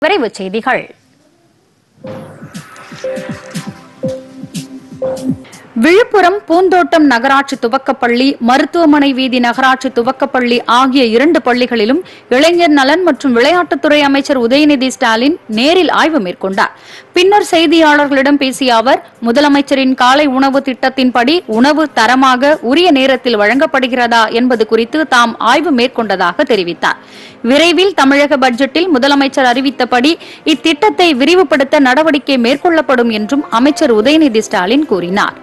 விரைவுச் செய்திகள் விழுப்புரம் பூந்தோட்டம் நகராட்சி துவக்கப்பள்ளி மருத்துவமனை வீதி நகராட்சி துவக்கப்பள்ளி ஆகிய இரண்டு பள்ளிகளிலும் இளைஞர் நலன் மற்றும் விளையாட்டுத்துறை அமைச்சர் உதயநிதி ஸ்டாலின் நேரில் ஆய்வு மேற்கொண்டார் பின்னர் செய்தியாளர்களிடம் பேசிய அவர் முதலமைச்சரின் காலை உணவு திட்டத்தின்படி உணவு தரமாக உரிய நேரத்தில் வழங்கப்படுகிறதா என்பது குறித்து தாம் ஆய்வு மேற்கொண்டதாக தெரிவித்தார் விரைவில் தமிழக பட்ஜெட்டில் முதலமைச்சர் அறிவித்தபடி இத்திட்டத்தை விரிவுபடுத்த நடவடிக்கை மேற்கொள்ளப்படும் என்றும் அமைச்சர் உதயநிதி ஸ்டாலின் கூறினார்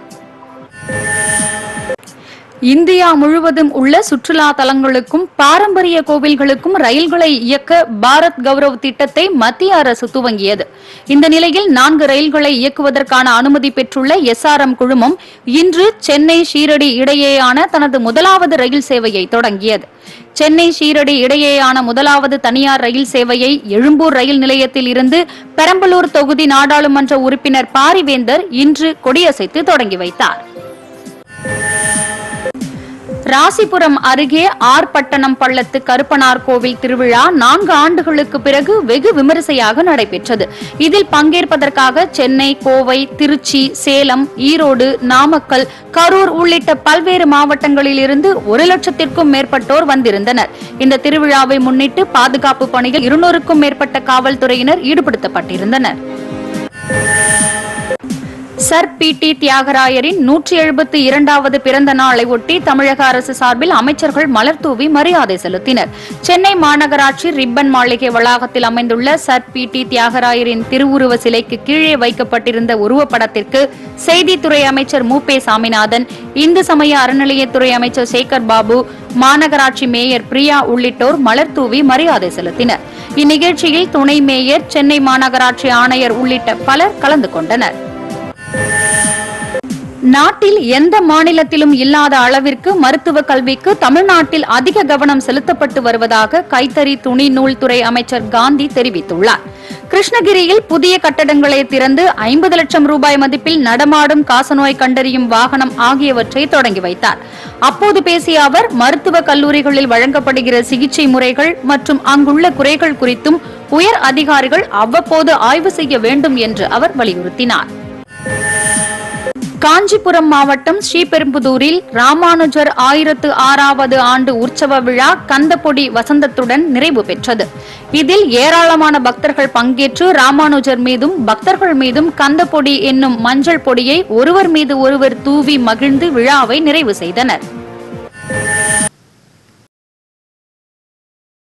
இந்தியா முழுவதும் உள்ள சுற்றுலா தலங்களுக்கும் பாரம்பரிய கோவில்களுக்கும் ரயில்களை இயக்க பாரத் கௌரவ் திட்டத்தை மத்திய அரசு துவங்கியது இந்த நிலையில் நான்கு ரயில்களை இயக்குவதற்கான அனுமதி பெற்றுள்ள எஸ்ஆர்எம் குழுமம் இன்று சென்னை ஷீரடி இடையேயான தனது முதலாவது ரயில் சேவையை தொடங்கியது சென்னை ஷீரடி இடையேயான முதலாவது தனியார் ரயில் சேவையை எழும்பூர் ரயில் நிலையத்தில் இருந்து பெரம்பலூர் தொகுதி நாடாளுமன்ற உறுப்பினர் பாரிவேந்தர் இன்று கொடியசைத்து தொடங்கி வைத்தார் ராசிபுரம் அருகே ஆர்பட்டணம் பள்ளத்து கருப்பனார் கோவில் திருவிழா நான்கு ஆண்டுகளுக்கு பிறகு வெகு விமரிசையாக நடைபெற்றது இதில் பங்கேற்பதற்காக சென்னை கோவை திருச்சி சேலம் ஈரோடு நாமக்கல் கரூர் உள்ளிட்ட பல்வேறு மாவட்டங்களில் இருந்து ஒரு லட்சத்திற்கும் மேற்பட்டோர் வந்திருந்தனர் இந்த திருவிழாவை முன்னிட்டு பாதுகாப்பு பணியில் இருநூறுக்கும் மேற்பட்ட காவல்துறையினர் ஈடுபடுத்தப்பட்டிருந்தனர் சர் பி டி தியாகராயரின் நூற்றி எழுபத்தி இரண்டாவது பிறந்த நாளை ஒட்டி தமிழக அரசு சார்பில் அமைச்சர்கள் மலர்தூவி மரியாதை செலுத்தினர் சென்னை மாநகராட்சி ரிப்பன் மாளிகை வளாகத்தில் அமைந்துள்ள சர் பி டி தியாகராயரின் திருவுருவ சிலைக்கு கீழே வைக்கப்பட்டிருந்த உருவப்படத்திற்கு செய்தித்துறை அமைச்சர் மு பே சாமிநாதன் இந்து சமய அறநிலையத்துறை அமைச்சர் சேகர் பாபு மாநகராட்சி மேயர் பிரியா உள்ளிட்டோர் மலர்தூவி மரியாதை செலுத்தினர் இந்நிகழ்ச்சியில் துணை மேயர் சென்னை மாநகராட்சி ஆணையர் உள்ளிட்ட பலர் கலந்து கொண்டனர் நாட்டில் எந்த மாநிலத்திலும் இல்லாத அளவிற்கு மருத்துவ கல்விக்கு தமிழ்நாட்டில் அதிக கவனம் செலுத்தப்பட்டு வருவதாக கைத்தறி துணி நூல் துறை அமைச்சர் காந்தி தெரிவித்துள்ளார் கிருஷ்ணகிரியில் புதிய கட்டடங்களை திறந்து ஐம்பது லட்சம் ரூபாய் மதிப்பில் நடமாடும் காசநோய் கண்டறியும் வாகனம் ஆகியவற்றை தொடங்கி வைத்தார் அப்போது பேசிய அவர் மருத்துவ கல்லூரிகளில் வழங்கப்படுகிற சிகிச்சை முறைகள் மற்றும் அங்குள்ள குறைகள் குறித்தும் உயர் அதிகாரிகள் அவ்வப்போது ஆய்வு செய்ய வேண்டும் என்று அவர் வலியுறுத்தினார் காஞ்சிபுரம் மாவட்டம் ஸ்ரீபெரும்புதூரில் ராமானுஜர் ஆயிரத்து ஆறாவது ஆண்டு உற்சவ விழா கந்தப்பொடி வசந்தத்துடன் நிறைவு பெற்றது இதில் ஏராளமான பக்தர்கள் பங்கேற்று ராமானுஜர் மீதும் பக்தர்கள் மீதும் கந்தப்பொடி என்னும் மஞ்சள் பொடியை ஒருவர் மீது ஒருவர் தூவி மகிழ்ந்து விழாவை நிறைவு செய்தனர்